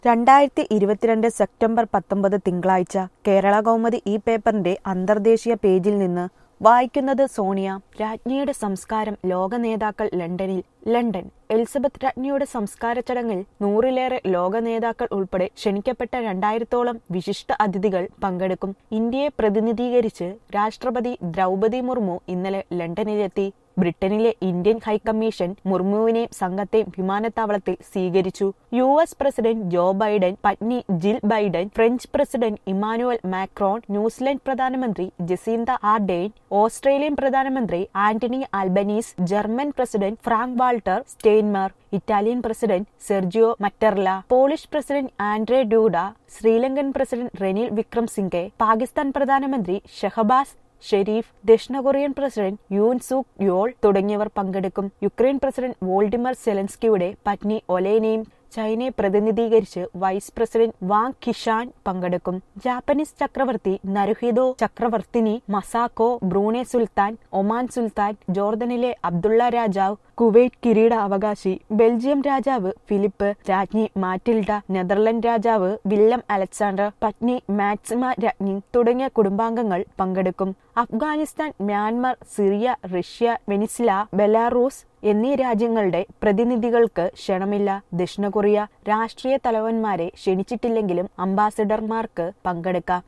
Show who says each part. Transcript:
Speaker 1: രണ്ടായിരത്തി ഇരുപത്തിരണ്ട് സെപ്റ്റംബർ പത്തൊമ്പത് തിങ്കളാഴ്ച കേരള കൗമുദി ഈ പേപ്പറിന്റെ അന്തർദേശീയ പേജിൽ നിന്ന് വായിക്കുന്നത് സോണിയ രാജ്ഞിയുടെ സംസ്കാരം ലോക നേതാക്കൾ ലണ്ടനിൽ ലണ്ടൻ എലിസബത്ത് രാജ്ഞിയുടെ സംസ്കാര ചടങ്ങിൽ നൂറിലേറെ ലോക നേതാക്കൾ ഉൾപ്പെടെ ക്ഷണിക്കപ്പെട്ട രണ്ടായിരത്തോളം വിശിഷ്ട അതിഥികൾ പങ്കെടുക്കും ഇന്ത്യയെ പ്രതിനിധീകരിച്ച് രാഷ്ട്രപതി ദ്രൗപതി മുർമു ഇന്നലെ ലണ്ടനിലെത്തി ബ്രിട്ടനിലെ ഇന്ത്യൻ ഹൈക്കമ്മീഷൻ മുർമുവിനെയും സംഘത്തെയും വിമാനത്താവളത്തിൽ സ്വീകരിച്ചു U S president Joe Biden പത്നി Jill Biden French president Emmanuel Macron New Zealand പ്രധാനമന്ത്രി ജസീന്ത ആർഡെയിൻ ഓസ്ട്രേലിയൻ പ്രധാനമന്ത്രി Anthony Albanese German president Frank Walter Steinmeier Italian president Sergio Mattarella Polish president Andrzej Duda Sri Lankan president Ranil Wickremesinghe Pakistan പ്രധാനമന്ത്രി ഷഹബാസ് ഷെരീഫ് ദക്ഷിണ Korean president Yoon Suk Yeol തുടങ്ങിയവർ പങ്കെടുക്കും Ukraine president Volodymyr സെലൻസ്കിയുടെ പത്നി ഒലേനയും ചൈനയെ പ്രതിനിധീകരിച്ച് vice president Wang Kishan പങ്കെടുക്കും Japanese ചക്രവർത്തി നരുഹിദോ ചക്രവർത്തിനി മസാക്കോ ബ്രൂണെ സുൽത്താൻ ഒമാൻ സുൽത്താൻ ജോർദനിലെ അബ്ദുള്ള രാജാവ് കുവൈറ്റ് കിരീടാവകാശി ബെൽജിയം രാജാവ് ഫിലിപ്പ് രാജ്ഞി മാറ്റിൽഡ നെതർലൻഡ് രാജാവ് വില്യം അലക്സാണ്ടർ പത്നി മാക്സിമ രാജ്ഞി തുടങ്ങിയ കുടുംബാംഗങ്ങൾ പങ്കെടുക്കും Afghanistan Myanmar Syria Russia Venezuela Belarus എന്നീ രാജ്യങ്ങളുടെ പ്രതിനിധികൾക്ക് ക്ഷണമില്ല ദക്ഷിണ കൊറിയ രാഷ്ട്രീയ തലവന്മാരെ ക്ഷണിച്ചിട്ടില്ലെങ്കിലും അംബാസിഡർമാർക്ക് പങ്കെടുക്കാം